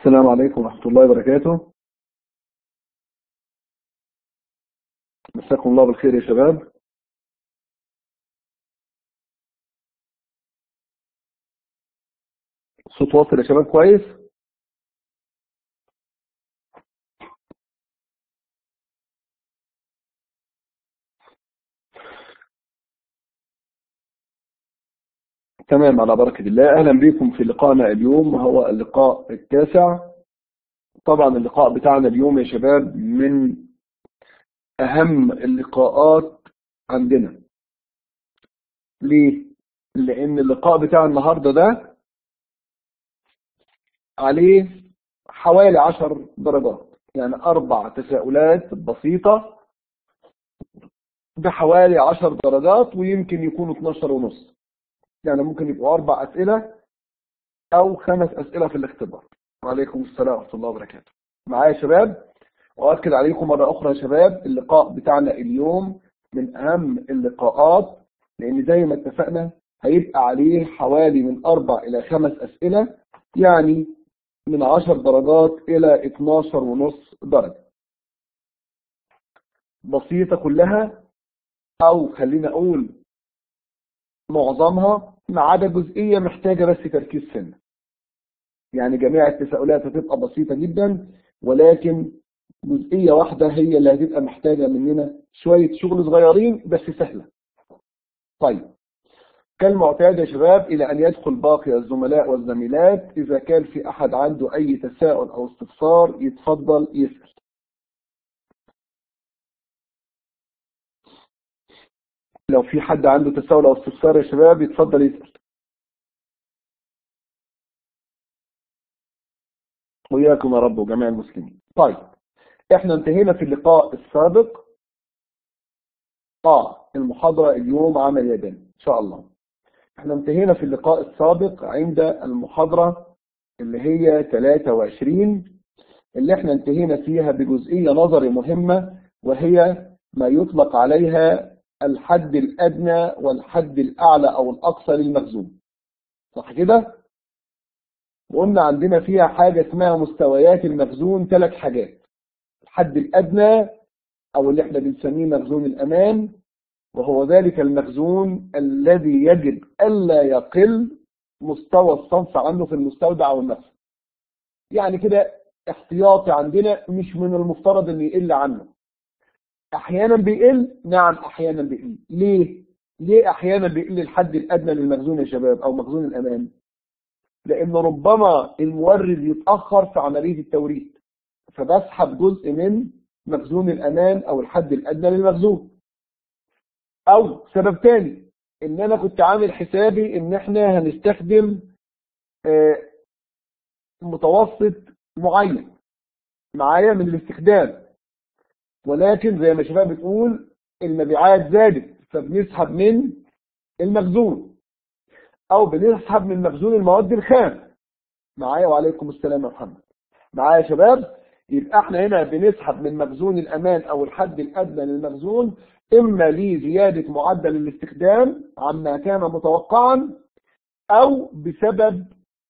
السلام عليكم ورحمة الله وبركاته مساكم الله بالخير يا شباب الصوت واصل يا شباب كويس تمام على بركة الله أهلا بكم في لقائنا اليوم وهو اللقاء التاسع طبعا اللقاء بتاعنا اليوم يا شباب من أهم اللقاءات عندنا ليه؟ لأن اللقاء بتاع النهاردة ده عليه حوالي عشر درجات يعني أربع تساؤلات بسيطة بحوالي عشر درجات ويمكن يكونوا 12 ونص يعني ممكن يبقوا أربع أسئلة أو خمس أسئلة في الاختبار وعليكم السلام ورحمة الله وبركاته معايا يا شباب وأكد عليكم مرة أخرى يا شباب اللقاء بتاعنا اليوم من أهم اللقاءات لأن زي ما اتفقنا هيبقى عليه حوالي من أربع إلى خمس أسئلة يعني من عشر درجات إلى 12 ونص درجة بسيطة كلها أو خلينا أقول معظمها ما عدا جزئية محتاجة بس تركيز سنة يعني جميع التساؤلات هتبقى بسيطة جدا ولكن جزئية واحدة هي اللي هتبقى محتاجة مننا شوية شغل صغيرين بس سهلة طيب كالمعتاد يا شباب إلى أن يدخل باقي الزملاء والزميلات إذا كان في أحد عنده أي تساؤل أو استفسار يتفضل يسأل لو في حد عنده تساؤل أو استفسار يا شباب يتفضل يسأل وإياكم يا رب وجميع المسلمين طيب احنا انتهينا في اللقاء السابق اه المحاضرة اليوم عمل يدين ان شاء الله احنا انتهينا في اللقاء السابق عند المحاضرة اللي هي 23 اللي احنا انتهينا فيها بجزئية نظري مهمة وهي ما يطلق عليها الحد الأدنى والحد الأعلى أو الأقصى للمخزون صح كده؟ وقلنا عندنا فيها حاجة اسمها مستويات المخزون ثلاث حاجات الحد الأدنى أو اللي احنا بنسميه مخزون الأمان وهو ذلك المخزون الذي يجب ألا يقل مستوى الصنف عنه في المستودع أو المخزن يعني كده احتياطي عندنا مش من المفترض ان يقل عنه احيانا بيقل نعم احيانا بيقل ليه ليه احيانا بيقل الحد الادنى للمخزون يا شباب او مخزون الامان لان ربما المورد يتاخر في عمليه التوريد فبسحب جزء من مخزون الامان او الحد الادنى للمخزون او سبب تاني ان انا كنت عامل حسابي ان احنا هنستخدم متوسط معين معايا من الاستخدام ولكن زي ما شباب بتقول المبيعات زادت فبنسحب من المخزون او بنسحب من مخزون المواد الخام معايا وعليكم السلام يا محمد معايا يا شباب يبقى احنا هنا بنسحب من مخزون الامان او الحد الادنى للمخزون اما لزيادة معدل الاستخدام عما كان متوقعا او بسبب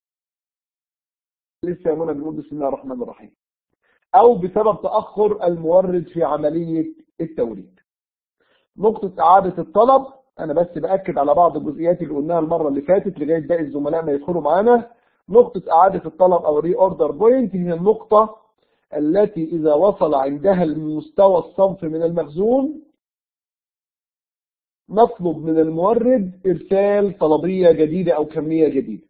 لسه يا منى بنقول بسم الله الرحمن الرحيم او بسبب تأخر المورد في عملية التوريد نقطة اعادة الطلب انا بس باكد على بعض الجزئيات اللي قلناها المرة اللي فاتت لغاية باقي الزملاء ما يدخلوا معانا نقطة اعادة الطلب او ري اوردر بوينت هي النقطة التي اذا وصل عندها المستوى الصنف من المخزون نطلب من المورد ارسال طلبية جديدة او كمية جديدة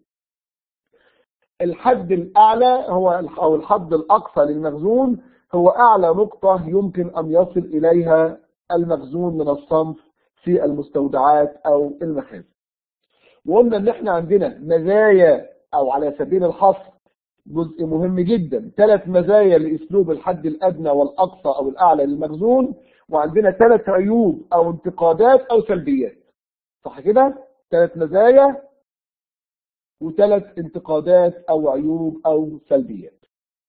الحد الأعلى هو أو الحد الأقصى للمخزون هو أعلى نقطة يمكن أن يصل إليها المخزون من الصنف في المستودعات أو المخازن وقلنا إن إحنا عندنا مزايا أو على سبيل الحصر جزء مهم جدا ثلاث مزايا لأسلوب الحد الأدنى والأقصى أو الأعلى للمخزون وعندنا ثلاث عيوب أو انتقادات أو سلبيات صح كده؟ ثلاث مزايا وثلاث انتقادات او عيوب او سلبيات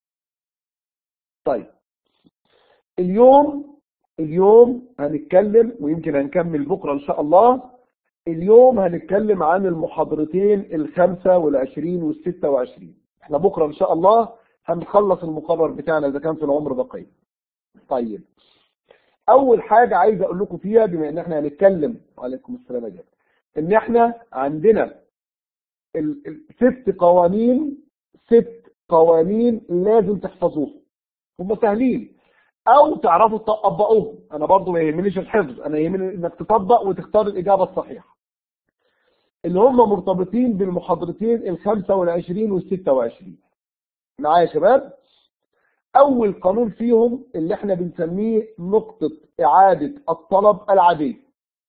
طيب اليوم اليوم هنتكلم ويمكن هنكمل بكرة ان شاء الله اليوم هنتكلم عن المحاضرتين الخمسة والعشرين والستة وعشرين احنا بكرة ان شاء الله هنخلص المقرر بتاعنا اذا كان في العمر بقيه طيب اول حاجه عايز اقول لكم فيها بما ان احنا هنتكلم وعليكم السلام يا جماعه ان احنا عندنا ال- ال- ست قوانين ست قوانين لازم تحفظوها هم سهلين او تعرفوا تطبقوهم انا برضو ما يهمنيش الحفظ انا يهمني انك تطبق وتختار الاجابه الصحيحه اللي هم مرتبطين بالمحاضرتين ال 25 وال 26 معايا يا شباب اول قانون فيهم اللي احنا بنسميه نقطة اعادة الطلب العادية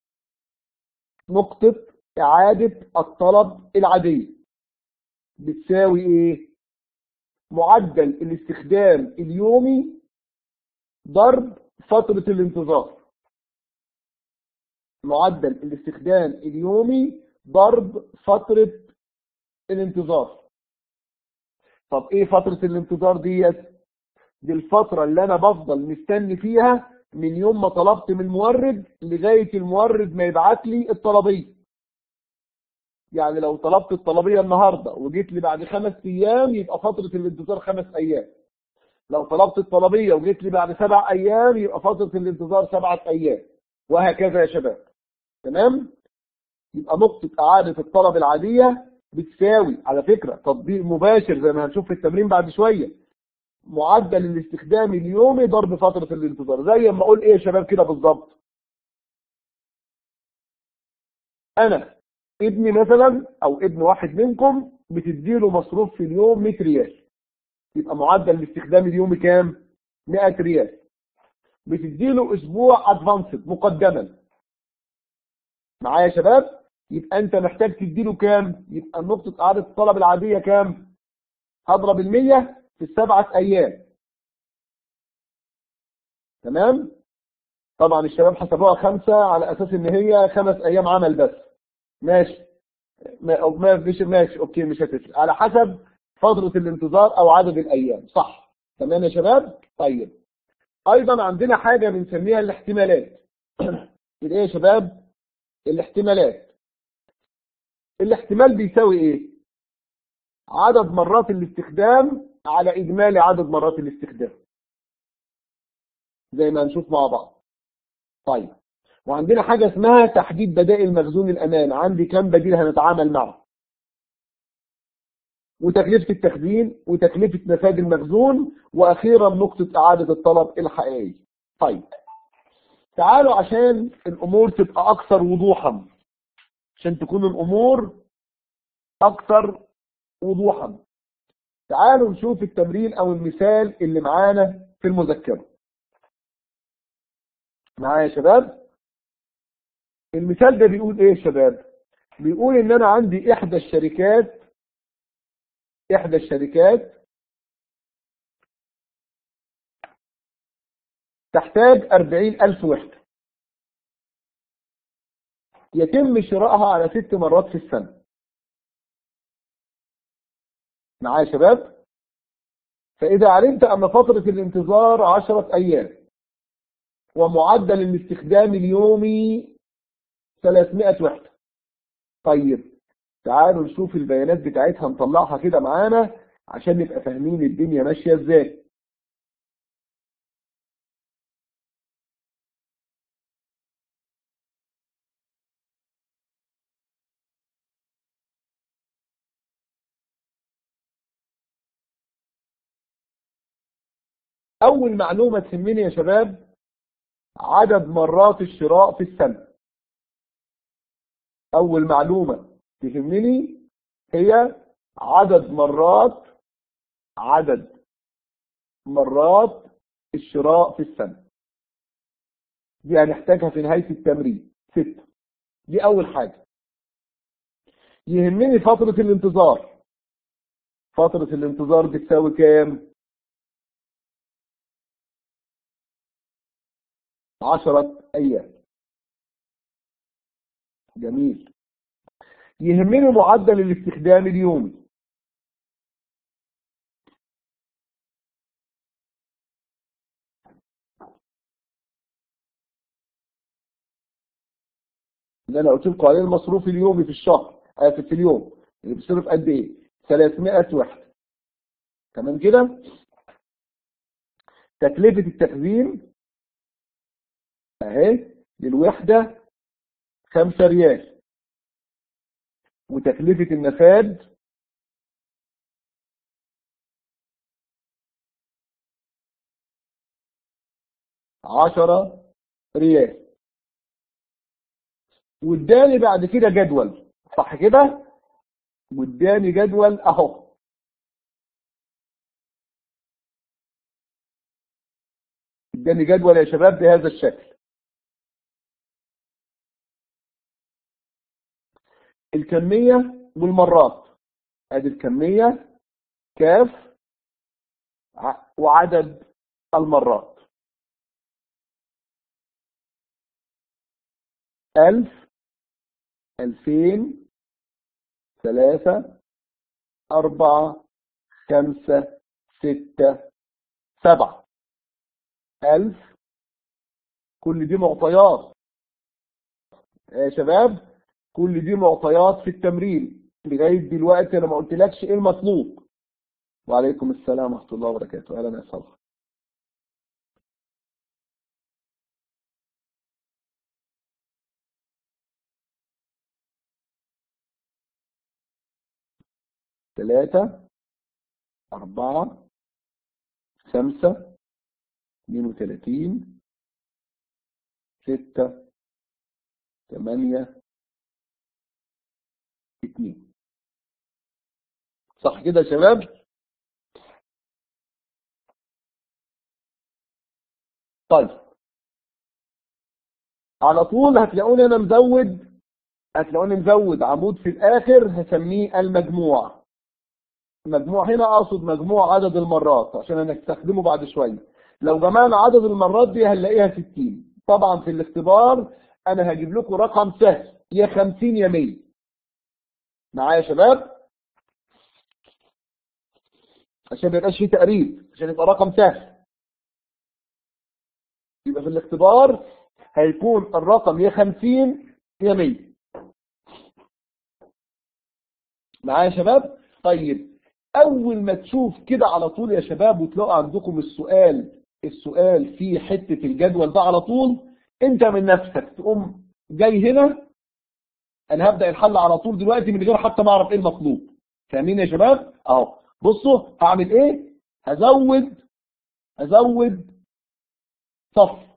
نقطة اعادة الطلب العادية بتساوي ايه معدل الاستخدام اليومي ضرب فترة الانتظار معدل الاستخدام اليومي ضرب فترة الانتظار طب ايه فترة الانتظار ديت دي الفترة اللي انا بفضل مستني فيها من يوم ما طلبت من المورد لغاية المورد ما يبعت لي الطلبية يعني لو طلبت الطلبية النهاردة وجيت لي بعد خمس ايام يبقى فترة الانتظار خمس ايام لو طلبت الطلبية وجيت لي بعد سبع ايام يبقى فترة الانتظار سبعة ايام وهكذا يا شباب تمام يبقى نقطة اعادة الطلب العادية بتساوي على فكرة تطبيق مباشر زي ما هنشوف في التمرين بعد شوية معدل الاستخدام اليومي ضرب فترة الانتظار زي ما اقول ايه يا شباب كده بالظبط انا ابني مثلا او ابن واحد منكم بتديله مصروف في اليوم 100 ريال يبقى معدل الاستخدام اليومي كام 100 ريال بتديله اسبوع ادفانسد مقدما معايا يا شباب يبقى انت محتاج تديله كام يبقى نقطة اعادة الطلب العادية كام هضرب المية في السبعة ايام تمام طبعا الشباب حسبوها خمسة على اساس ان هي خمس ايام عمل بس ماشي ما ما مش ماشي اوكي مش هتفرق على حسب فترة الانتظار او عدد الايام صح تمام يا شباب طيب ايضا عندنا حاجة بنسميها الاحتمالات الايه يا شباب الاحتمالات الاحتمال بيساوي ايه عدد مرات الاستخدام على اجمالي عدد مرات الاستخدام زي ما هنشوف مع بعض طيب وعندنا حاجة اسمها تحديد بدائل مخزون الأمان عندي كم بديل هنتعامل معه وتكلفة التخزين وتكلفة نفاذ المخزون وأخيرا نقطة إعادة الطلب الحقيقي طيب تعالوا عشان الأمور تبقى أكثر وضوحا عشان تكون الأمور أكثر وضوحا تعالوا نشوف التمرين أو المثال اللي معانا في المذكرة معايا يا شباب المثال ده بيقول ايه يا شباب بيقول ان انا عندي احدى الشركات احدى الشركات تحتاج أربعين ألف وحدة يتم شرائها على ست مرات في السنة معايا يا شباب فإذا علمت أن فترة الانتظار عشرة أيام ومعدل الاستخدام اليومي 300 وحدة طيب تعالوا نشوف البيانات بتاعتها نطلعها كده معانا عشان نبقى فاهمين الدنيا ماشية ازاي أول معلومة تهمني يا شباب عدد مرات الشراء في السنة أول معلومة تهمني هي عدد مرات عدد مرات الشراء في السنة دي هنحتاجها في نهاية التمرين ستة دي أول حاجة يهمني فترة الانتظار فترة الانتظار بتساوي كام؟ عشرة أيام جميل يهمني معدل الاستخدام اليومي اللي انا قلت لكم عليه المصروف اليومي في الشهر آسف في اليوم اللي بيصرف قد ايه 300 وحده تمام كده تكلفة التخزين اهي للوحدة خمسة ريال وتكلفة النفاد عشرة ريال واداني بعد كده جدول صح كده واداني جدول اهو اداني جدول يا شباب بهذا الشكل الكمية والمرات ادي الكمية كاف وعدد المرات ألف ألفين ثلاثة أربعة خمسة ستة سبعة ألف كل دي معطيات يا شباب كل دي معطيات في التمرين لغاية دلوقتي أنا ما قلتلكش إيه المطلوب وعليكم السلام ورحمة الله وبركاته أهلا يا صلاح ثلاثة أربعة خمسة اثنين وثلاثين ستة ثمانية اثنين صح كده يا شباب طيب على طول هتلاقوني انا مزود هتلاقوني مزود عمود في الاخر هسميه المجموع مجموع هنا اقصد مجموع عدد المرات عشان هنستخدمه بعد شويه لو جمعنا عدد المرات دي هنلاقيها 60 طبعا في الاختبار انا هجيب لكم رقم سهل يا 50 يا 100 معايا يا شباب عشان ما يبقاش فيه تقريب عشان يبقى رقم سهل يبقى في الاختبار هيكون الرقم يا 50 يا 100 معايا يا شباب طيب اول ما تشوف كده على طول يا شباب وتلاقوا عندكم السؤال السؤال في حتة الجدول ده على طول انت من نفسك تقوم جاي هنا انا هبدأ الحل على طول دلوقتي من غير حتى ما اعرف ايه المطلوب فاهمين يا شباب اهو بصوا هعمل ايه هزود هزود صف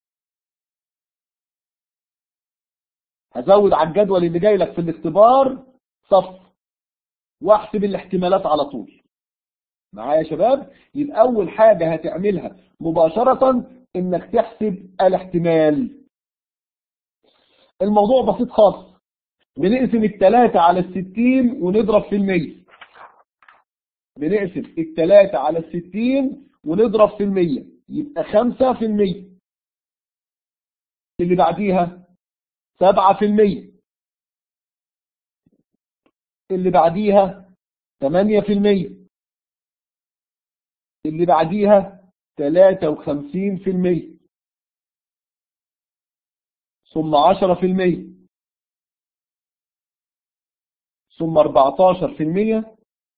هزود على الجدول اللي جاي لك في الاختبار صف واحسب الاحتمالات على طول معايا يا شباب يبقى اول حاجة هتعملها مباشرة انك تحسب الاحتمال الموضوع بسيط خالص بنقسم التلاتة على الستين ونضرب في المية بنقسم التلاتة على الستين ونضرب في المية يبقى خمسة في المية اللي بعديها سبعة في المية اللي بعديها ثمانية في المية اللي بعديها ثلاثة وخمسين في المية ثم عشرة في المية ثم أربعتاشر في المية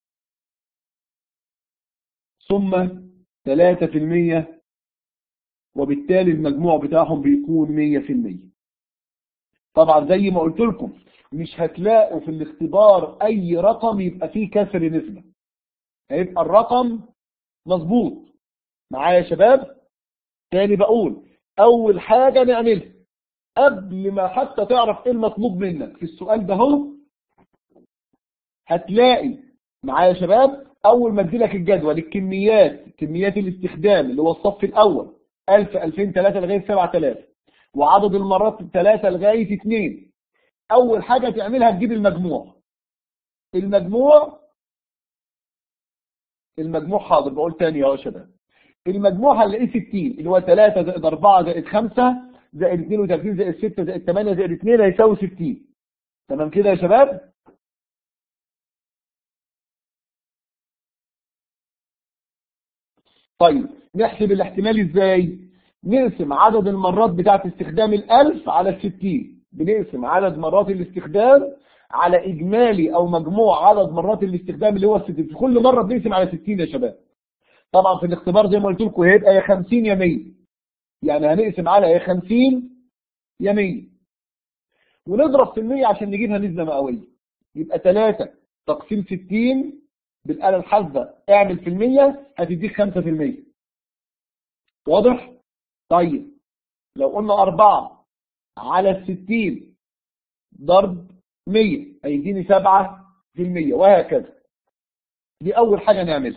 ثم ثلاثة في المية وبالتالي المجموع بتاعهم بيكون مية في المية طبعا زي ما قلت لكم مش هتلاقوا في الاختبار اي رقم يبقى فيه كسر نسبة هيبقى الرقم مظبوط معايا يا شباب تاني بقول اول حاجة نعملها قبل ما حتى تعرف ايه المطلوب منك في السؤال ده هو هتلاقي معايا يا شباب اول ما اديلك الجدول الكميات كميات الاستخدام اللي هو الصف الاول 1000 2000 3 لغايه 7000 وعدد المرات 3 لغايه 2 اول حاجة تعملها تجيب المجموع المجموع المجموع حاضر بقول تاني اهو يا شباب المجموع هنلاقيه 60 اللي هو 3 زائد 4 زائد 5 زائد 32 زائد 6 زائد 8 زائد 2 هيساوي 60 تمام كده يا شباب طيب نحسب الاحتمال ازاي نقسم عدد المرات بتاعت استخدام الألف على الستين بنقسم عدد مرات الاستخدام على إجمالي أو مجموع عدد مرات الاستخدام اللي هو الستين في كل مرة بنقسم على 60 يا شباب طبعا في الاختبار زي ما قلت لكم هيبقى يا 50 يا 100 يعني هنقسم على يا 50 يا 100 ونضرب في المية عشان نجيبها نسبة مئوية يبقى 3 تقسيم 60 بالآلة الحاسبة اعمل في المية هتديك 5% واضح؟ طيب لو قلنا 4 على الستين ضرب 100 هيديني 7% وهكذا دي أول حاجة نعملها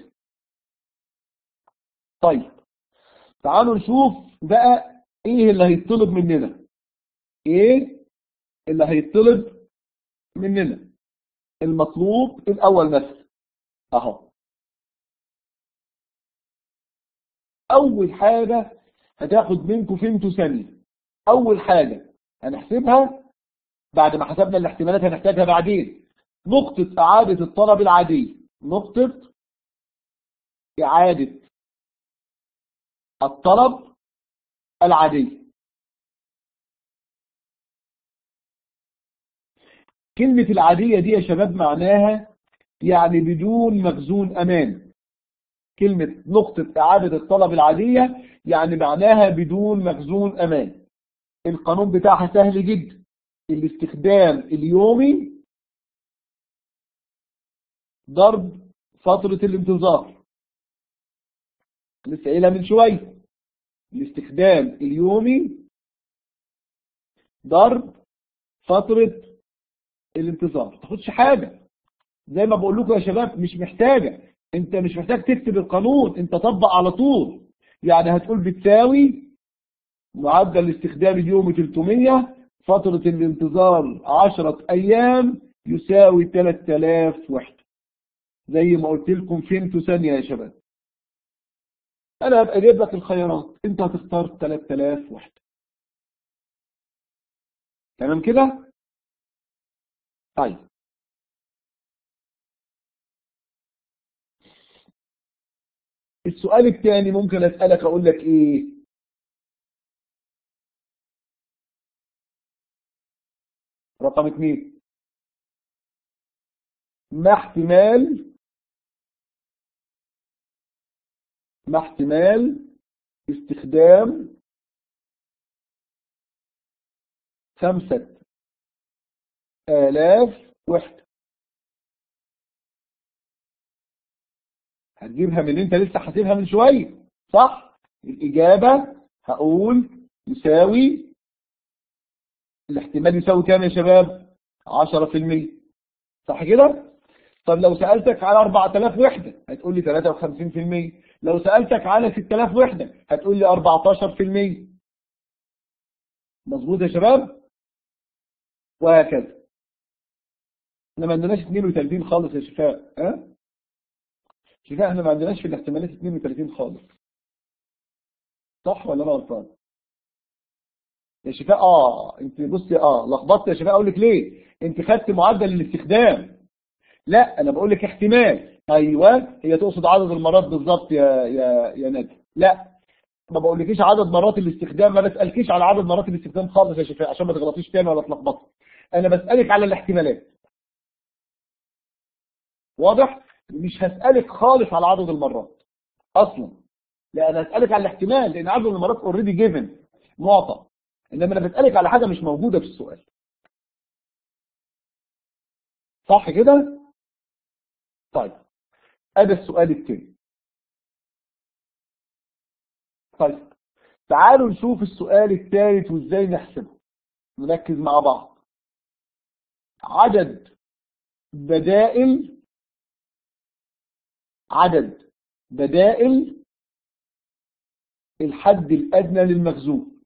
طيب تعالوا نشوف بقى ايه اللي هيطلب مننا ايه اللي هيطلب مننا المطلوب الاول مثلا اهو اول حاجة هتاخد منكم فهمتوا ثانية اول حاجة هنحسبها بعد ما حسبنا الاحتمالات هنحتاجها بعدين نقطة اعادة الطلب العادية نقطة اعادة الطلب العادية كلمة العادية دي يا شباب معناها يعني بدون مخزون أمان كلمة نقطة إعادة الطلب العادية يعني معناها بدون مخزون أمان القانون بتاعها سهل جدا الاستخدام اليومي ضرب فترة الانتظار لسه قايلها من شوية الاستخدام اليومي ضرب فترة الانتظار ما تاخدش حاجة زي ما بقول لكم يا شباب مش محتاجة انت مش محتاج تكتب القانون انت طبق على طول يعني هتقول بتساوي معدل الاستخدام اليومي 300 فترة الانتظار 10 ايام يساوي 3000 وحدة زي ما قلت لكم فهمتوا ثانية يا شباب انا هبقى جايب لك الخيارات انت هتختار 3000 وحدة تمام كده طيب السؤال الثاني ممكن اسألك اقول لك ايه رقم اثنين ما احتمال ما احتمال استخدام خمسة آلاف وحدة هتجيبها من اللي انت لسه حاسبها من شوية صح الإجابة هقول يساوي الاحتمال يساوي كام يا شباب 10% صح كده طب لو سألتك على 4000 وحدة هتقول لي 53% لو سألتك على 6000 وحدة هتقول لي 14% مظبوط يا شباب وهكذا احنا ما عندناش 32 خالص يا شفاء ها شفاء احنا ما عندناش في الاحتمالات 32 خالص صح ولا انا غلطان يا شفاء اه انت بصي اه لخبطت يا شفاء اقول لك ليه انت خدت معدل الاستخدام لا انا بقول لك احتمال ايوه هي تقصد عدد المرات بالظبط يا يا يا ندى لا ما بقولكيش عدد مرات الاستخدام ما بسالكيش على عدد مرات الاستخدام خالص يا شفاء عشان ما تغلطيش تاني ولا تلخبطي انا بسالك على الاحتمالات واضح مش هسالك خالص على عدد المرات اصلا لا انا هسالك على الاحتمال لان عدد المرات اوريدي جيفن معطى انما انا بسالك على حاجه مش موجوده في السؤال صح كده طيب ادي السؤال التاني طيب تعالوا نشوف السؤال الثالث وازاي نحسبه نركز مع بعض عدد بدائل عدد بدائل الحد الأدنى للمخزون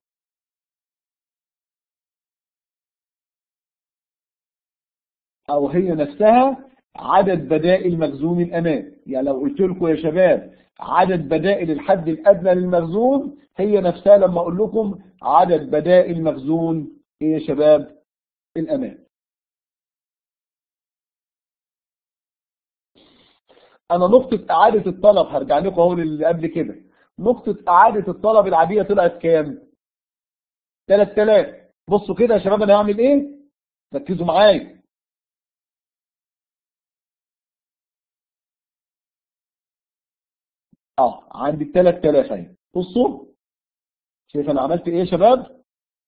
أو هي نفسها عدد بدائل مخزون الأمان يعني لو قلت لكم يا شباب عدد بدائل الحد الأدنى للمخزون هي نفسها لما أقول لكم عدد بدائل مخزون إيه يا شباب الأمان أنا نقطة إعادة الطلب هرجع لكم أهو اللي قبل كده نقطة إعادة الطلب العادية طلعت كام 3000 بصوا كده يا شباب أنا هعمل إيه ركزوا معايا اه عندي ال 3000 اهي بصوا شايف انا عملت ايه يا شباب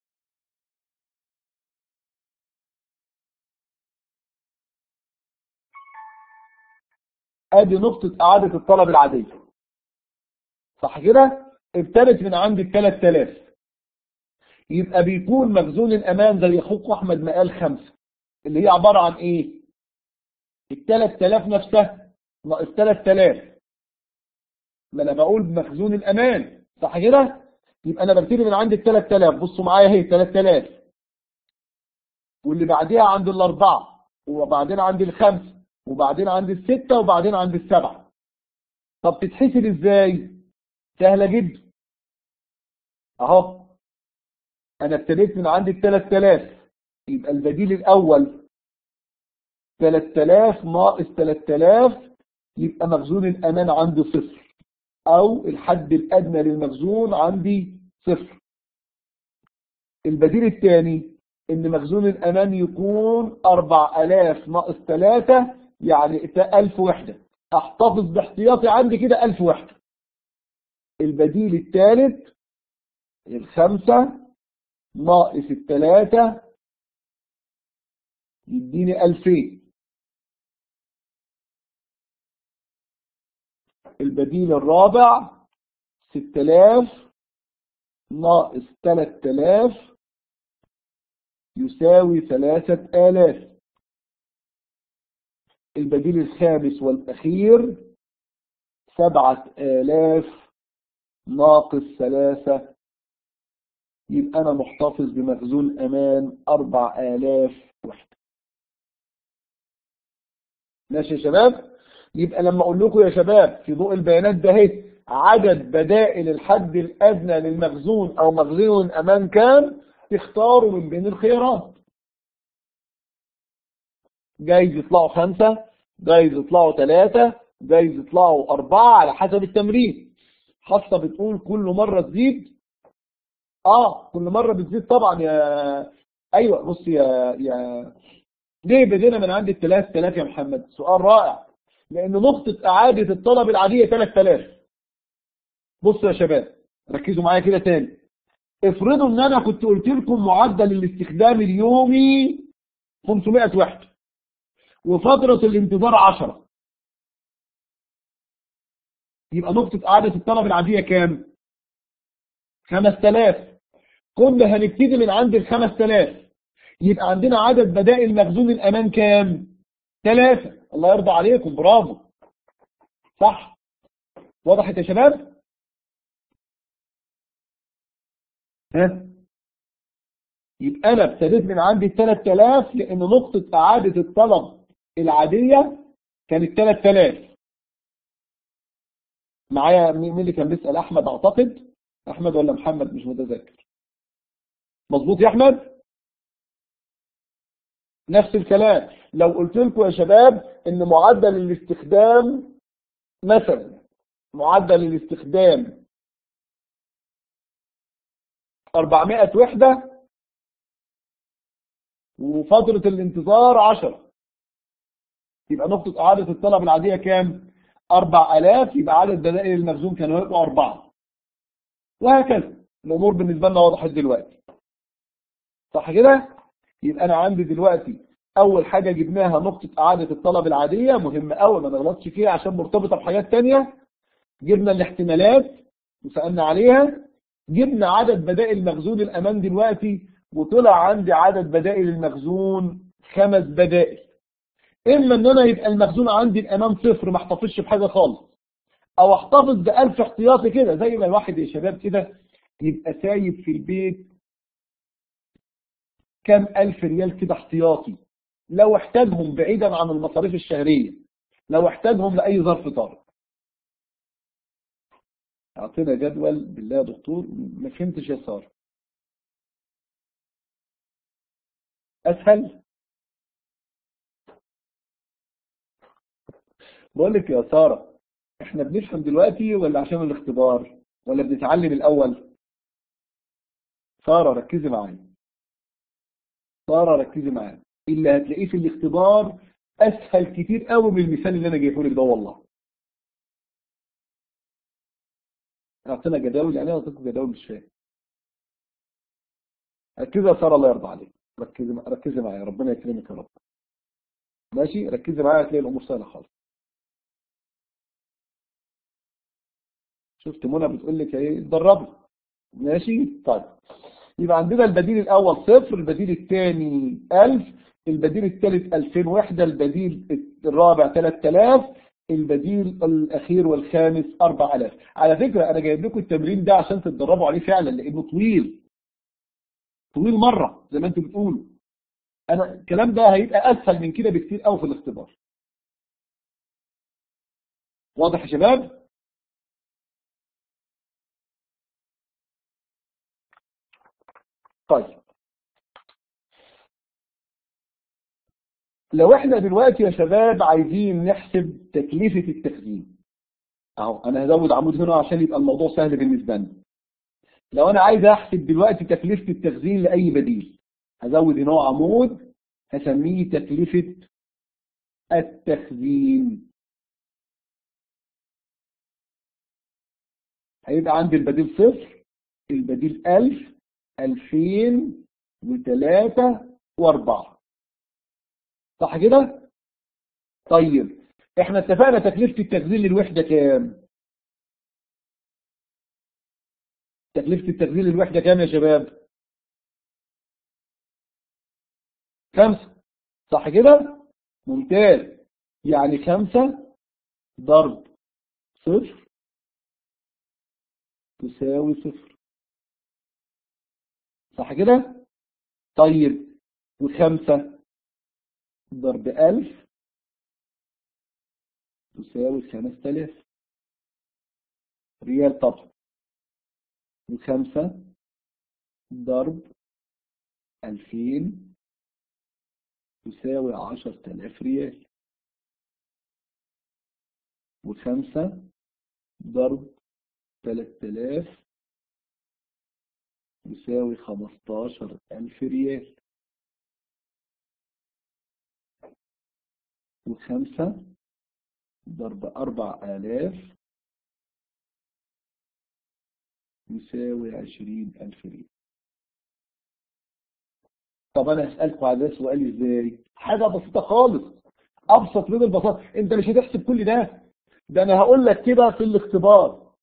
ادي نقطة اعادة الطلب العادية صح كده ابتدت من عند ال 3000 يبقى بيكون مخزون الامان زي اخوك احمد ما قال خمسة اللي هي عبارة عن ايه ال 3000 نفسها ناقص 3000 ما انا بقول بمخزون الامان صح كده يبقى انا ببتدي من عند ال 3000 بصوا معايا اهي 3000 واللي بعديها عند الاربعه وبعدين عند الخمسه وبعدين عند السته وبعدين عند السبعه طب تتحسب ازاي سهله جدا اهو انا ابتديت من عند ال 3000 يبقى البديل الاول 3000 ناقص 3000 يبقى مخزون الامان عندي صفر او الحد الادنى للمخزون عندي صفر البديل الثاني ان مخزون الامان يكون 4000 ناقص 3 يعني 1000 وحدة احتفظ باحتياطي عندي كده 1000 وحدة البديل الثالث الخمسة ناقص الثلاثة يديني 2000 البديل الرابع 6000 ناقص 3000 يساوي 3000 البديل الخامس والأخير 7000 ناقص 3 يبقى أنا محتفظ بمخزون أمان 4000 وحدة ماشي يا شباب يبقى لما اقول لكم يا شباب في ضوء البيانات ده اهي عدد بدائل الحد الادنى للمخزون او مخزون امان كام تختاروا من بين الخيارات جايز يطلعوا خمسة جايز يطلعوا ثلاثة جايز يطلعوا أربعة على حسب التمرين خاصة بتقول كل مرة تزيد اه كل مرة بتزيد طبعا يا ايوه بص يا يا ليه بدينا من عند ال 3000 يا محمد سؤال رائع لأن نقطة إعادة الطلب العادية 3000 بصوا يا شباب ركزوا معايا كده تاني افرضوا ان انا كنت قلت لكم معدل الاستخدام اليومي 500 وحدة وفترة الانتظار 10 يبقى نقطة إعادة الطلب العادية كام 5000 كنا هنبتدي من عند ال 5000 يبقى عندنا عدد بدائل مخزون الأمان كام ثلاثة الله يرضى عليكم برافو صح وضحت يا شباب ها يبقى انا ابتديت من عندي 3000 لان نقطة اعادة الطلب العادية كانت 3000 معايا مين اللي كان بيسأل احمد اعتقد احمد ولا محمد مش متذكر مظبوط يا احمد نفس الكلام لو قلت لكم يا شباب ان معدل الاستخدام مثلا معدل الاستخدام 400 وحدة وفترة الانتظار 10 يبقى نقطة إعادة الطلب العادية كام؟ 4000 يبقى عدد بدائل المخزون كانوا يبقوا 4 وهكذا الأمور بالنسبة لنا وضحت دلوقتي صح كده؟ يبقى أنا عندي دلوقتي أول حاجة جبناها نقطة إعادة الطلب العادية مهمة أوي ما نغلطش فيها عشان مرتبطة بحاجات تانية جبنا الاحتمالات وسألنا عليها جبنا عدد بدائل مخزون الأمان دلوقتي وطلع عندي عدد بدائل المخزون خمس بدائل إما إن أنا يبقى المخزون عندي الأمان صفر ما احتفظش بحاجة خالص أو احتفظ بألف احتياطي كده زي ما الواحد يا شباب كده يبقى سايب في البيت كام ألف ريال كده احتياطي لو احتاجهم بعيدا عن المصاريف الشهرية لو احتاجهم لأي ظرف طارئ اعطينا جدول بالله يا دكتور ما فهمتش يا سارة اسهل بقول لك يا سارة احنا بنفهم دلوقتي ولا عشان الاختبار ولا بنتعلم الاول سارة ركزي معايا سارة ركزي معايا اللي هتلاقيه في الاختبار اسهل كتير قوي من المثال اللي انا جايبه لك ده والله اعطينا جداول يعني انا اعطيكم جداول مش فاهم ركزي يا ساره الله يرضى عليك ركزي ركزي معايا ربنا يكرمك يا رب ماشي ركزي معايا هتلاقي الامور سهله خالص شفت منى بتقول لك ايه اتدربي ماشي طيب يبقى عندنا البديل الاول صفر البديل الثاني 1000 البديل الثالث 2000 وحده البديل الرابع 3000 البديل الاخير والخامس 4000 على فكره انا جايب لكم التمرين ده عشان تتدربوا عليه فعلا لانه طويل طويل مره زي ما انتم بتقولوا انا الكلام ده هيبقى اسهل من كده بكتير قوي في الاختبار واضح يا شباب طيب لو احنا دلوقتي يا شباب عايزين نحسب تكلفة التخزين اهو انا هزود عمود هنا عشان يبقى الموضوع سهل بالنسبة لنا لو انا عايز احسب دلوقتي تكلفة التخزين لأي بديل هزود هنا عمود هسميه تكلفة التخزين هيبقى عندي البديل صفر البديل ألف ألفين وثلاثة وأربعة صح كده؟ طيب احنا اتفقنا تكلفة التخزين للوحدة كام؟ تكلفة التخزين للوحدة كام يا شباب؟ خمسة صح كده؟ ممتاز يعني خمسة ضرب صفر تساوي صفر صح كده طيب وخمسة ضرب ألف تساوي خمس تلاف ريال طبعا وخمسة ضرب ألفين تساوي عشر تلاف ريال وخمسة ضرب ثلاث تلاف يساوي خمستاشر ألف ريال وخمسة ضرب أربع آلاف يساوي عشرين ألف ريال طب أنا هسألكم على ده سؤال إزاي حاجة بسيطة خالص أبسط من البساطة أنت مش هتحسب كل ده ده أنا هقول لك كده في الاختبار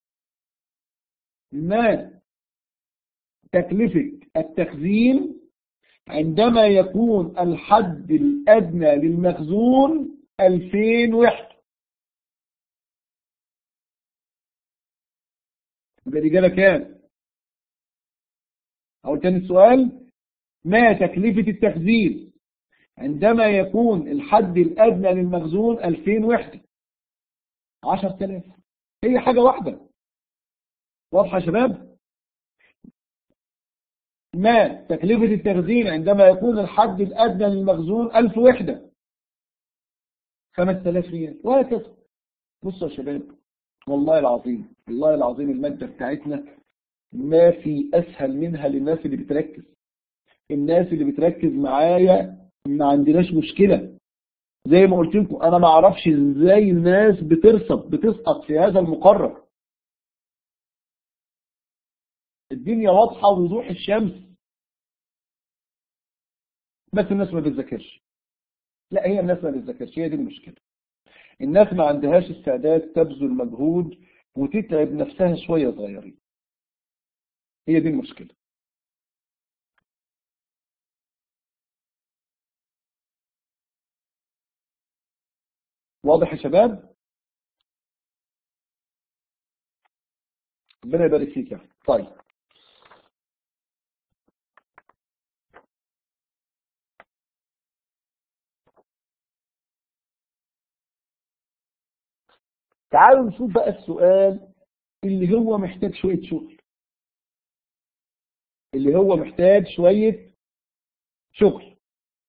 ما تكلفة التخزين عندما يكون الحد الأدنى للمخزون 2000 وحدة يبقى الإجابة كام؟ أو تاني السؤال ما تكلفة التخزين عندما يكون الحد الأدنى للمخزون 2000 وحدة 10000 هي حاجة واحدة واضحة يا شباب؟ ما تكلفة التخزين عندما يكون الحد الأدنى للمخزون 1000 وحدة 5000 ريال وهكذا بصوا يا شباب والله العظيم والله العظيم المادة بتاعتنا ما في أسهل منها للناس اللي بتركز الناس اللي بتركز معايا ما عندناش مشكلة زي ما قلت لكم أنا ما أعرفش إزاي الناس بترسب بتسقط في هذا المقرر الدنيا واضحة ووضوح الشمس بس الناس ما بتذاكرش لا هي الناس ما بتذاكرش هي دي المشكلة الناس ما عندهاش استعداد تبذل مجهود وتتعب نفسها شوية صغيرين هي دي المشكلة واضح يا شباب ربنا يبارك فيك يعني طيب تعالوا نشوف بقى السؤال اللي هو محتاج شوية شغل اللي هو محتاج شوية شغل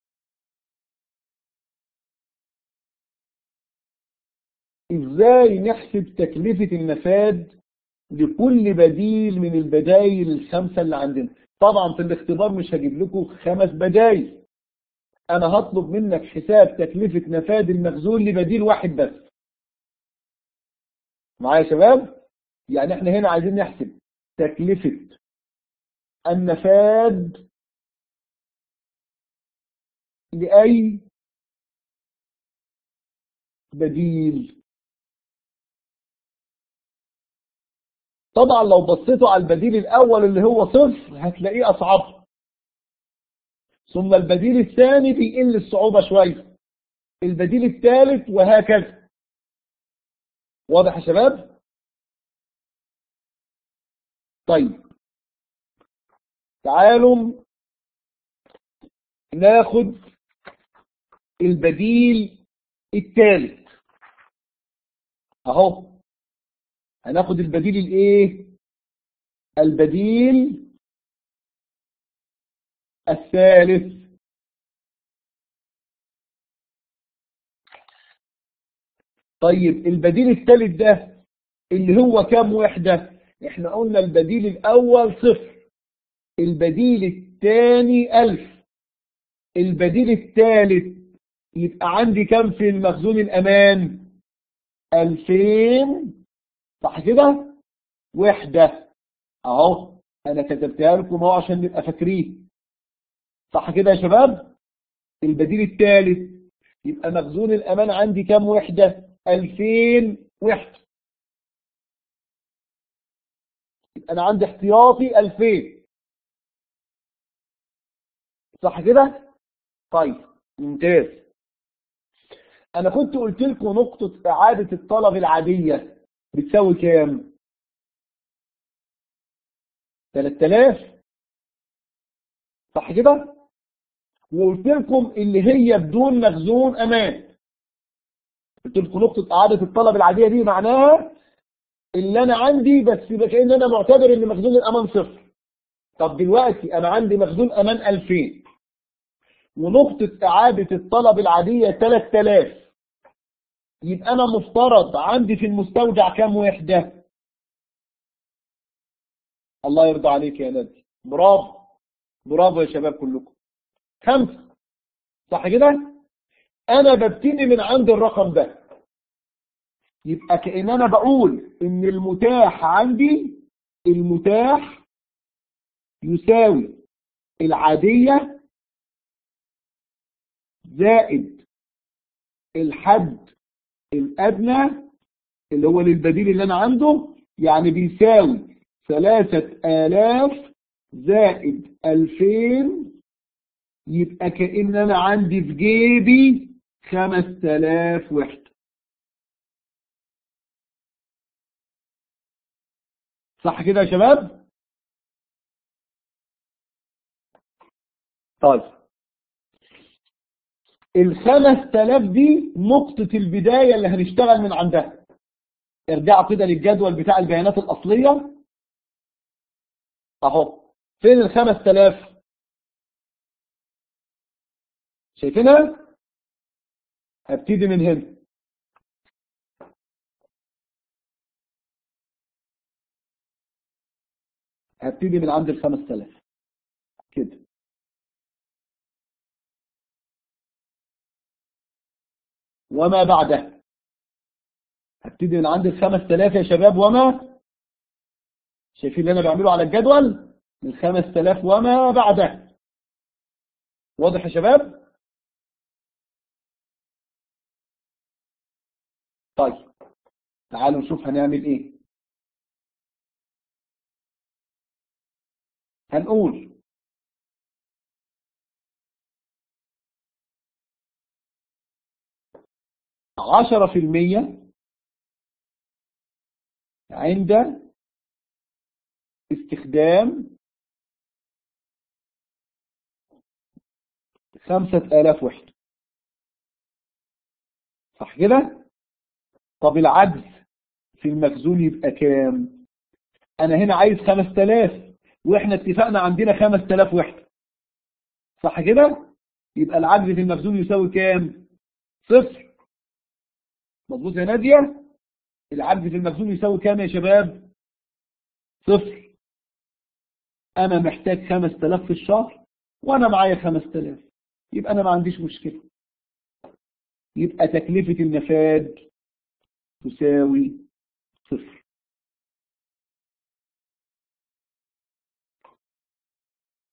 ازاي نحسب تكلفة النفاد لكل بديل من البدايل الخمسة اللي عندنا طبعا في الاختبار مش هجيب لكم خمس بدايل انا هطلب منك حساب تكلفة نفاد المخزون لبديل واحد بس معايا يا شباب يعني احنا هنا عايزين نحسب تكلفة النفاد لأي بديل طبعا لو بصيتوا على البديل الأول اللي هو صفر هتلاقيه أصعب ثم البديل الثاني بيقل الصعوبة شوية البديل الثالث وهكذا واضح يا شباب طيب تعالوا ناخد البديل الثالث اهو هناخد البديل الايه البديل الثالث طيب البديل الثالث ده اللي هو كام وحدة احنا قلنا البديل الاول صفر البديل الثاني ألف البديل الثالث يبقى عندي كام في المخزون الأمان ألفين صح كده وحدة اهو انا كتبتها لكم اهو عشان نبقى فاكرين صح كده يا شباب البديل الثالث يبقى مخزون الأمان عندي كام وحدة 2000 وحدة يبقى أنا عندي احتياطي 2000 صح كده طيب ممتاز أنا كنت قلت لكم نقطة إعادة الطلب العادية بتساوي كام 3000 صح كده وقلت لكم اللي هي بدون مخزون امان قلت لكم نقطة اعادة الطلب العادية دي معناها اللي انا عندي بس يبقى كأن انا معتبر ان مخزون الامان صفر طب دلوقتي انا عندي مخزون امان 2000 ونقطة اعادة الطلب العادية 3000 يبقى انا مفترض عندي في المستودع كام وحدة الله يرضى عليك يا نادي برافو برافو يا شباب كلكم خمسة صح كده انا ببتدي من عند الرقم ده يبقى كأن انا بقول ان المتاح عندي المتاح يساوي العادية زائد الحد الادنى اللي هو للبديل اللي انا عنده يعني بيساوي ثلاثة آلاف زائد ألفين يبقى كأن أنا عندي في جيبي خمس تلاف وحدة صح كده يا شباب طيب الخمس تلاف دي نقطة البداية اللي هنشتغل من عندها ارجعوا كده للجدول بتاع البيانات الأصلية اهو فين الخمس تلاف شايفينها هبتدي من هنا هبتدي من عند الخمس تلاف كده وما بعده هبتدي من عند الخمس تلاف يا شباب وما شايفين اللي انا بعمله على الجدول من خمس تلاف وما بعده واضح يا شباب طيب تعالوا نشوف هنعمل ايه هنقول عشرة في المية عند استخدام خمسة آلاف وحدة صح كده طب العجز في المخزون يبقى كام انا هنا عايز خمس تلاف واحنا اتفقنا عندنا خمس تلاف وحدة صح كده يبقى العجز في المخزون يساوي كام صفر مظبوط يا نادية العجز في المخزون يساوي كام يا شباب صفر انا محتاج خمس تلاف في الشهر وانا معايا خمس تلاف يبقى انا ما عنديش مشكلة يبقى تكلفة النفاد تساوي صفر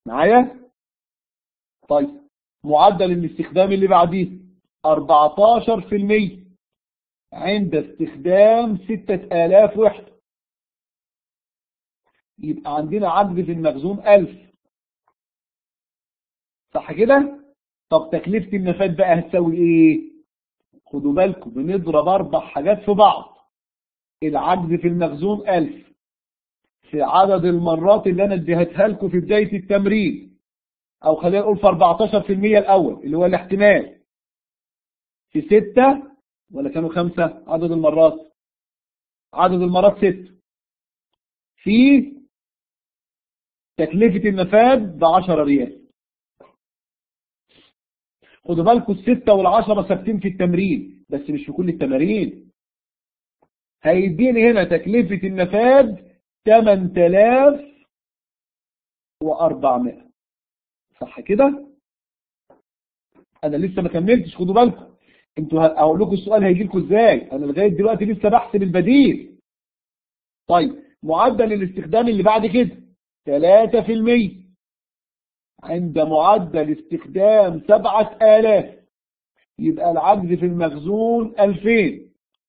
معايا طيب معدل الاستخدام اللي بعديه 14% عند استخدام 6000 وحدة يبقى عندنا عجز في المخزون 1000 صح كده طب تكلفة النفاد بقى هتساوي ايه خدوا بالكم بنضرب اربع حاجات في بعض العجز في المخزون 1000 في عدد المرات اللي انا اديتها لكم في بداية التمرين او خلينا نقول في 14% الاول اللي هو الاحتمال في ستة ولا كانوا خمسة عدد المرات عدد المرات ست في تكلفة النفاد ب 10 ريال خدوا بالكم الستة والعشرة ثابتين في التمرين بس مش في كل التمارين هيديني هنا تكلفة النفاد 8400 صح كده انا لسه ما كملتش خدوا بالكم انتوا هقول لكم السؤال هيجي لكم ازاي انا لغايه دلوقتي لسه بحسب البديل طيب معدل الاستخدام اللي بعد كده 3% عند معدل استخدام 7000 يبقى العجز في المخزون 2000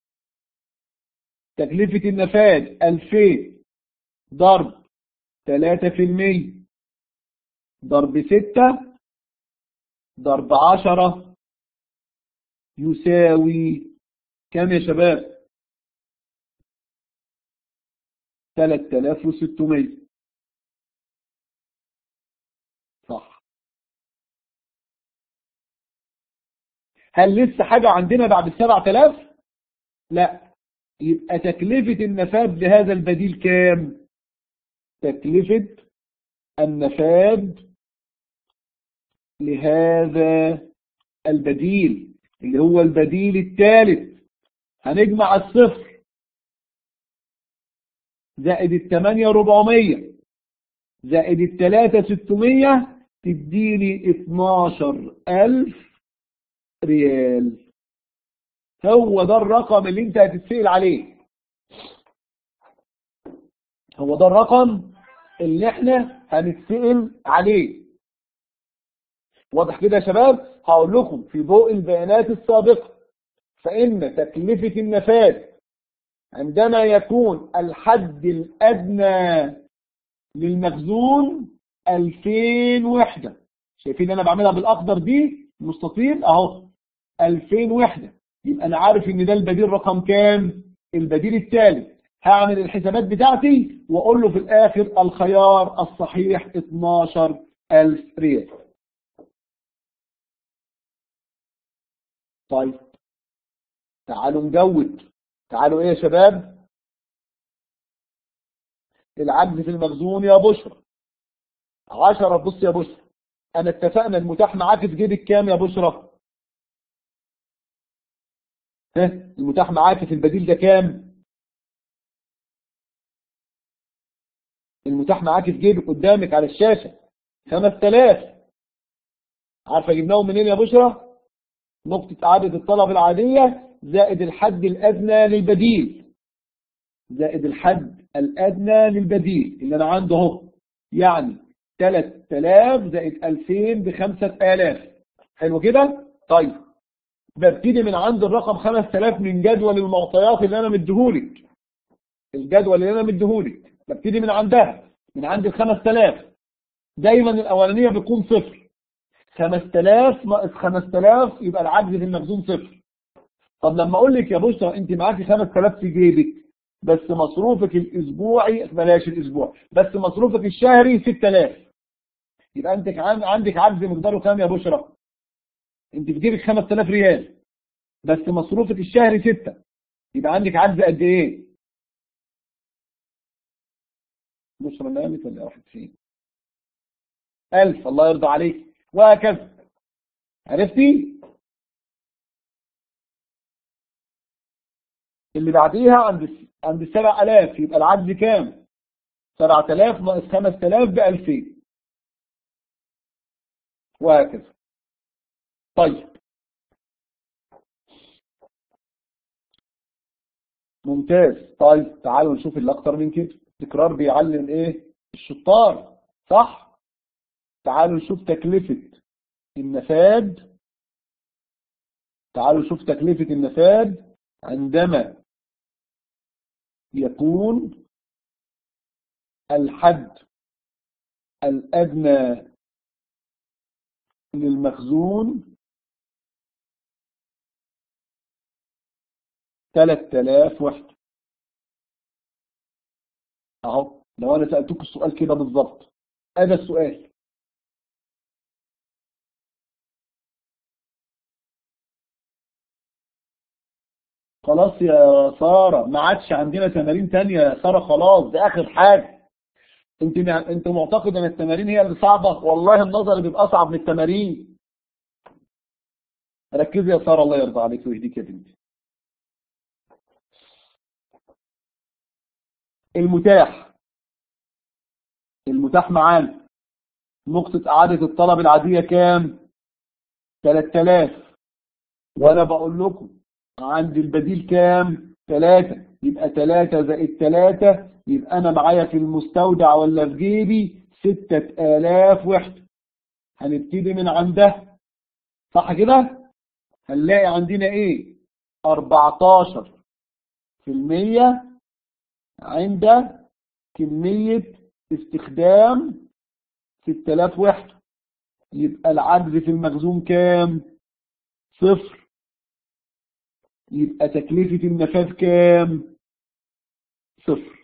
تكلفة النفاد 2000 ضرب 3% ضرب 6 ضرب 10 يساوي كم يا شباب 3600 صح هل لسه حاجة عندنا بعد السبع تلاف لا يبقى تكلفة النفاد لهذا البديل كام تكلفة النفاد لهذا البديل اللي هو البديل الثالث هنجمع الصفر زائد الثمانية ربعمية زائد الثلاثة ستمية تديني اتناشر ألف ريال هو ده الرقم اللي انت هتتسأل عليه هو ده الرقم اللي احنا هنتسأل عليه واضح كده يا شباب هقول لكم في ضوء البيانات السابقة فإن تكلفة النفاذ عندما يكون الحد الأدنى للمخزون 2000 وحدة شايفين انا بعملها بالأخضر دي مستطيل اهو 2000 وحدة يبقى انا عارف ان ده البديل رقم كام البديل الثالث هعمل الحسابات بتاعتي واقول له في الاخر الخيار الصحيح 12000 ريال طيب تعالوا نجود تعالوا ايه يا شباب العجز في المخزون يا بشرى عشرة بص يا بشرى انا اتفقنا المتاح معاك في جيبك كام يا بشرى ها المتاح معاك في البديل ده كام المتاح معاك في جيبك قدامك على الشاشة 5000 عارفه جبناهم منين يا بشرى نقطة عدد الطلب العادية زائد الحد الأدنى للبديل زائد الحد الأدنى للبديل اللي أنا عنده اهو يعني 3000 زائد 2000 ب 5000 حلو كده طيب ببتدي من عند الرقم 5000 من جدول المعطيات اللي أنا مديهولك الجدول اللي أنا مديهولك ببتدي من عندها من عند ال 5000 دايما الأولانية بيكون صفر 5000 ناقص 5000 يبقى العجز في المخزون صفر طب لما اقول لك يا بشرى انت معاكي 5000 في جيبك بس مصروفك الاسبوعي بلاش الاسبوع بس مصروفك الشهري 6000 يبقى انت عندك عجز مقداره كام يا بشرى انت في جيبك 5000 ريال بس مصروفك الشهري 6 يبقى عندك عجز قد ايه بشرى نامت ولا راحت فين 1000 الله يرضى عليك وهكذا عرفتي اللي بعديها عند عند 7000 يبقى العجز كام 7000 ناقص 5000 ب 2000 وهكذا طيب ممتاز طيب تعالوا نشوف اللي اكتر من كده تكرار بيعلم ايه الشطار صح تعالوا نشوف تكلفة النفاد تعالوا نشوف تكلفة النفاد عندما يكون الحد الأدنى للمخزون 3000 وحدة اهو لو انا سألتك السؤال كده بالظبط هذا السؤال خلاص يا سارة ما عادش عندنا تمارين تانية يا سارة خلاص ده اخر حاجة انت انت معتقد ان التمارين هي اللي صعبة والله النظر بيبقى اصعب من التمارين ركزي يا سارة الله يرضى عليك ويهديك يا بنتي المتاح المتاح معانا نقطة إعادة الطلب العادية كام 3000 وأنا بقول لكم عندي البديل كام 3 يبقى 3 زائد 3 يبقى أنا معايا في المستودع ولا في جيبي 6000 وحدة هنبتدي من عندها صح كده هنلاقي عندنا ايه 14 في المية عند كمية استخدام 6000 وحدة يبقى العجز في المخزون كام صفر يبقى تكلفة النفاذ كام صفر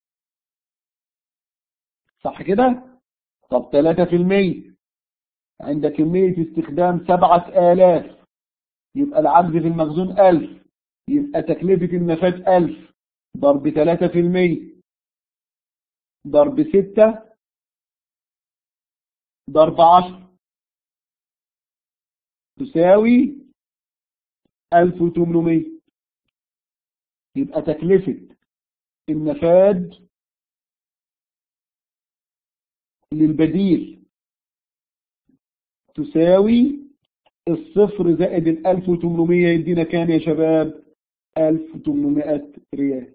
صح كده طب 3% عند كمية استخدام 7000 يبقى العجز في المخزون 1000 يبقى تكلفة النفاذ 1000 ضرب 3% ضرب 6 ضرب 10 تساوي 1800 يبقى تكلفة النفاد للبديل تساوي الصفر زائد ال 1800 يدينا كام يا شباب 1800 ريال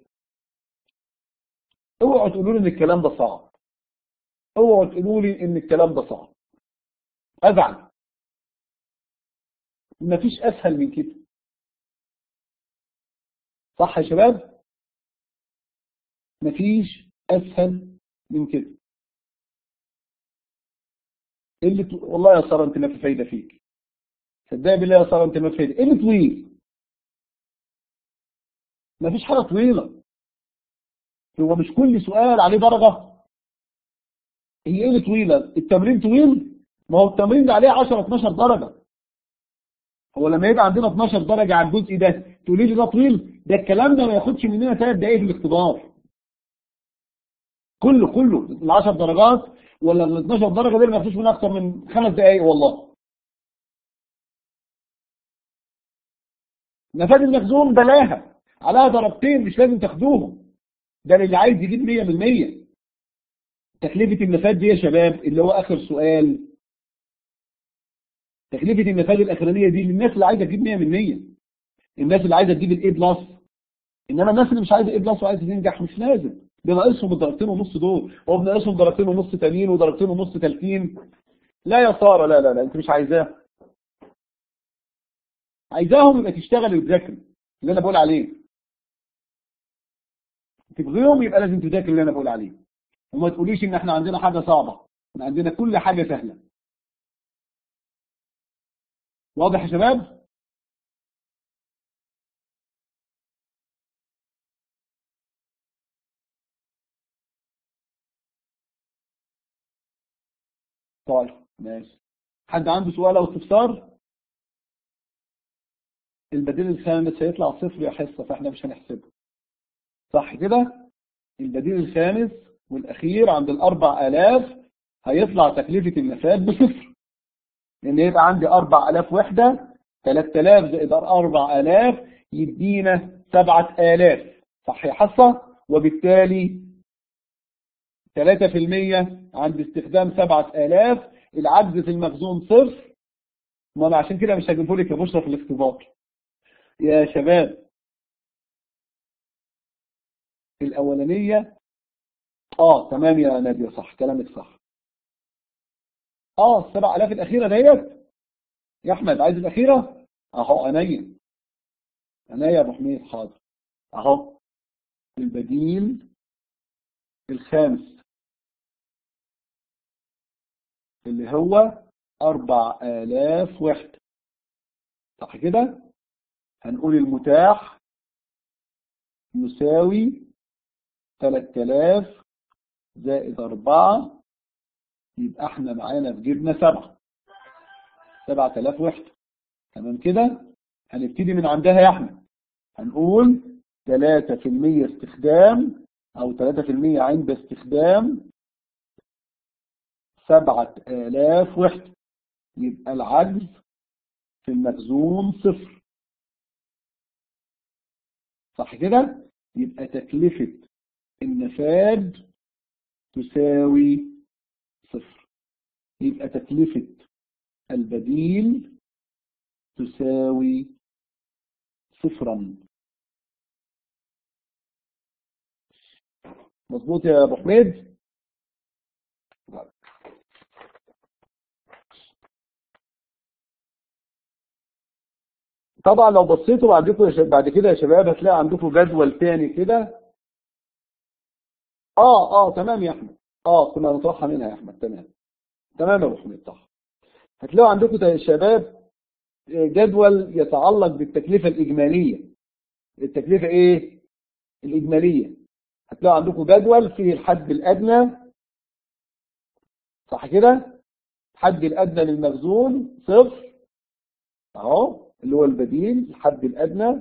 اوعوا تقولوا لي ان الكلام ده صعب اوعوا تقولوا لي ان الكلام ده صعب ازعل مفيش اسهل من كده صح يا شباب مفيش اسهل من كده اللي ت... والله يا ساره انت ما في فايده فيك صدقني بالله يا ساره انت ما في فايده ايه اللي طويل مفيش حاجه طويله هو مش كل سؤال عليه درجه هي ايه اللي طويله التمرين طويل ما هو التمرين ده عليه 10 12 درجه هو لما يبقى عندنا 12 درجه على الجزء ده تقولي لي ده طويل ده الكلام ده ما ياخدش مننا 3 دقائق في الاختبار كله كله ال 10 درجات ولا ال 12 درجه دول ما ياخدوش منها اكتر من خمس دقائق والله نفاذ المخزون بلاها عليها درجتين مش لازم تاخدوهم ده اللي عايز يجيب 100 من 100 تكلفة النفاذ دي يا شباب اللي هو آخر سؤال تكلفة النفاذ الأخرانية دي للناس اللي عايزة تجيب 100 من 100 الناس اللي عايزة تجيب الاي بلس إنما الناس اللي مش عايزة اي بلس وعايزة تنجح مش لازم بناقصهم الدرجتين ونص دول هو بناقصهم درجتين ونص تانيين ودرجتين ونص تالتين لا يا سارة لا لا لا أنت مش عايزاه عايزاهم يبقى تشتغل وتذاكر اللي أنا بقول عليه تبغيهم يبقى لازم تذاكر اللي أنا بقول عليه وما تقوليش ان احنا عندنا حاجة صعبة احنا عندنا كل حاجة سهلة واضح يا شباب طيب ماشي حد عنده سؤال او استفسار البديل الخامس هيطلع صفر يا حصة فاحنا مش هنحسبه صح كده البديل الخامس والأخير عند الأربع آلاف هيطلع تكلفة النفاذ بصفر لأن يبقى عندي أربع آلاف وحدة ثلاث آلاف زائد أربع آلاف يدينا سبعة آلاف صح يا حصة وبالتالي ثلاثة في المية عند استخدام سبعة آلاف العجز في المخزون صفر ما أنا عشان كده مش هجيبه لك يا بشرى في الاختبار يا شباب الأولانية اه تمام يا نادية صح كلامك صح اه السبع آلاف الأخيرة ديت يا أحمد عايز الأخيرة أهو عينيا عينيا يا أبو حميد حاضر أهو البديل الخامس اللي هو أربع آلاف وحدة صح كده هنقول المتاح يساوي تلات آلاف زائد أربعة يبقى احنا معانا في جيبنا سبعة سبعة آلاف وحدة تمام كده هنبتدي من عندها يا احمد هنقول تلاتة في المية استخدام أو تلاتة في المية عند استخدام سبعة آلاف وحدة يبقى العجز في المخزون صفر صح كده يبقى تكلفة النفاد تساوي صفر يبقى تكلفة البديل تساوي صفرا مظبوط يا ابو حميد طبعا لو بصيتوا بعدكم بعد كده يا شباب هتلاقي عندكم جدول تاني كده اه اه تمام يا احمد اه كنا نطرحها منها يا احمد تمام تمام يا ابو حميد صح هتلاقوا عندكم يا شباب جدول يتعلق بالتكلفة الإجمالية التكلفة ايه الإجمالية هتلاقوا عندكم جدول فيه الحد الأدنى صح كده الحد الأدنى للمخزون صفر اهو اللي هو البديل الحد الأدنى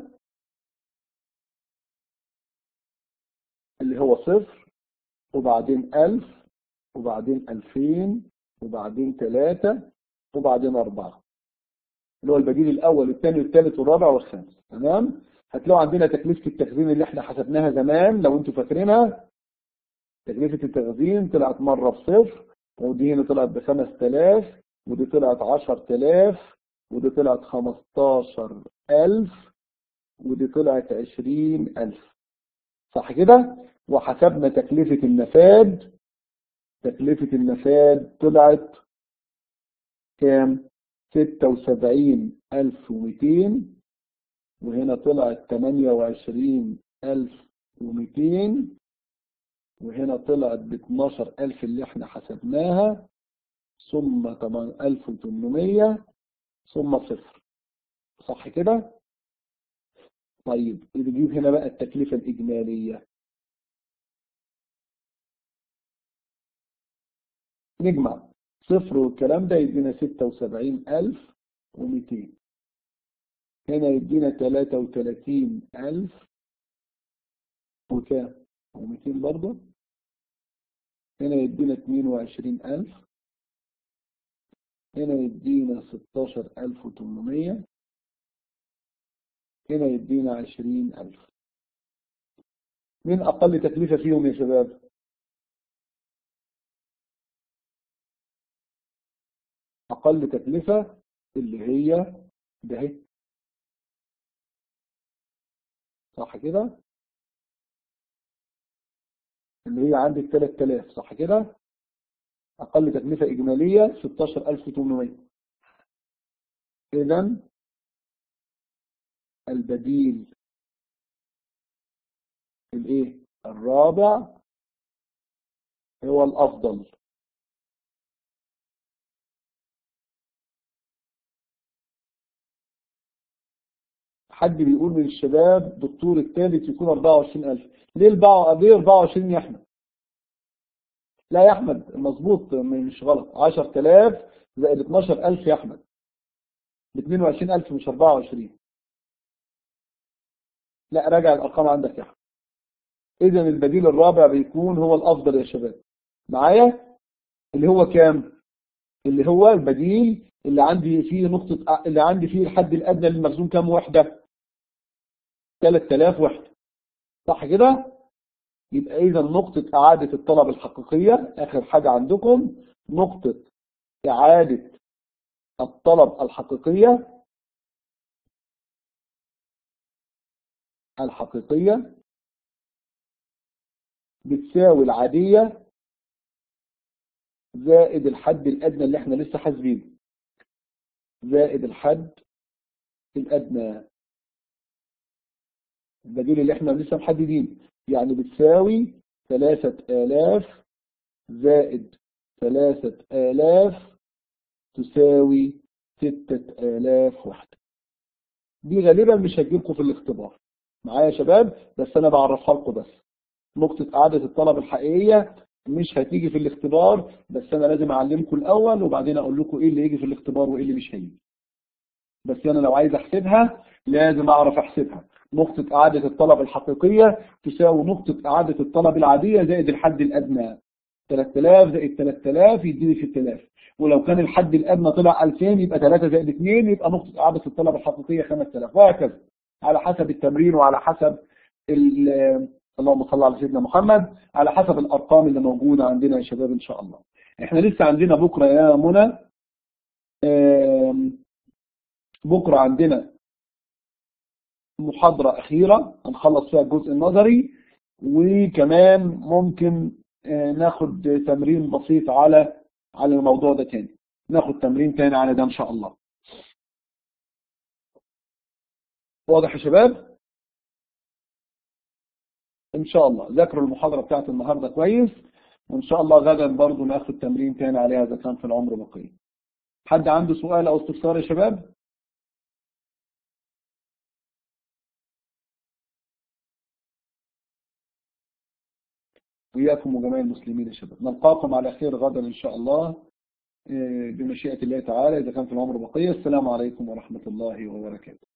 اللي هو صفر وبعدين ألف وبعدين ألفين وبعدين ثلاثة وبعدين أربعة اللي هو البديل الأول والثاني والثالث والرابع والخامس تمام هتلاقوا عندنا تكلفة التخزين اللي احنا حسبناها زمان لو انتوا فاكرينها تكلفة التخزين طلعت مرة بصفر ودي هنا طلعت بخمس تلاف ودي طلعت عشر تلاف ودي طلعت خمستاشر ألف ودي طلعت عشرين ألف صح كده وحسبنا تكلفة النفاد تكلفة النفاد طلعت كام ستة وسبعين ألف ومئتين وهنا طلعت تمانية وعشرين ألف ومئتين وهنا طلعت باتناشر ألف اللي احنا حسبناها ثم تمن ألف وتمنمية ثم صفر صح كده طيب نجيب هنا بقى التكلفة الإجمالية نجمع صفر والكلام ده يدينا ستة وسبعين ألف ومئتين هنا يدينا تلاتة وتلاتين ألف وكام ومئتين برضه هنا يدينا اتنين وعشرين ألف هنا يدينا ستاشر ألف وتمنمية هنا يدينا عشرين ألف مين أقل تكلفة فيهم يا شباب أقل تكلفة اللي هي ده هي صح كده اللي هي عندك 3000 صح كده أقل تكلفة إجمالية 16800 إذا البديل الايه الرابع هو الأفضل حد بيقول من الشباب دكتور الثالث يكون 24000 ليه الباع ليه 24 يا احمد لا يا احمد مظبوط مش غلط 10000 زائد 12000 يا احمد ب 22000 مش 24 لا راجع الارقام عندك يا احمد اذا البديل الرابع بيكون هو الافضل يا شباب معايا اللي هو كام اللي هو البديل اللي عندي فيه نقطة اللي عندي فيه الحد الأدنى للمخزون كام وحدة 3000 وحدة صح كده يبقى إذا نقطة إعادة الطلب الحقيقية آخر حاجة عندكم نقطة إعادة الطلب الحقيقية الحقيقية بتساوي العادية زائد الحد الأدنى اللي احنا لسه حاسبينه زائد الحد الأدنى البديل اللي احنا لسه محددين يعني بتساوي ثلاثة آلاف زائد ثلاثة آلاف تساوي ستة آلاف واحدة دي غالبا مش هتجيبكم في الاختبار معايا يا شباب بس أنا بعرفها لكم بس نقطة إعادة الطلب الحقيقية مش هتيجي في الاختبار بس أنا لازم أعلمكم الأول وبعدين أقول لكم إيه اللي يجي في الاختبار وإيه اللي مش هيجي بس أنا لو عايز أحسبها لازم أعرف أحسبها نقطة إعادة الطلب الحقيقية تساوي نقطة إعادة الطلب العادية زائد الحد الأدنى 3000 زائد 3000 يديني 6000 ولو كان الحد الأدنى طلع 2000 يبقى 3 زائد 2 يبقى نقطة إعادة الطلب الحقيقية 5000 وهكذا على حسب التمرين وعلى حسب اللهم صل على سيدنا محمد على حسب الأرقام اللي موجودة عندنا يا شباب إن شاء الله إحنا لسه عندنا بكرة يا منى بكرة عندنا محاضرة أخيرة هنخلص فيها الجزء النظري وكمان ممكن ناخد تمرين بسيط على على الموضوع ده تاني ناخد تمرين تاني على ده إن شاء الله واضح يا شباب إن شاء الله ذاكروا المحاضرة بتاعت النهاردة كويس وإن شاء الله غدا برضو ناخد تمرين تاني عليها إذا كان في العمر بقية حد عنده سؤال أو استفسار يا شباب؟ وإياكم وجميع المسلمين يا شباب نلقاكم على خير غدا إن شاء الله بمشيئة الله تعالى إذا كان في العمر بقية السلام عليكم ورحمة الله وبركاته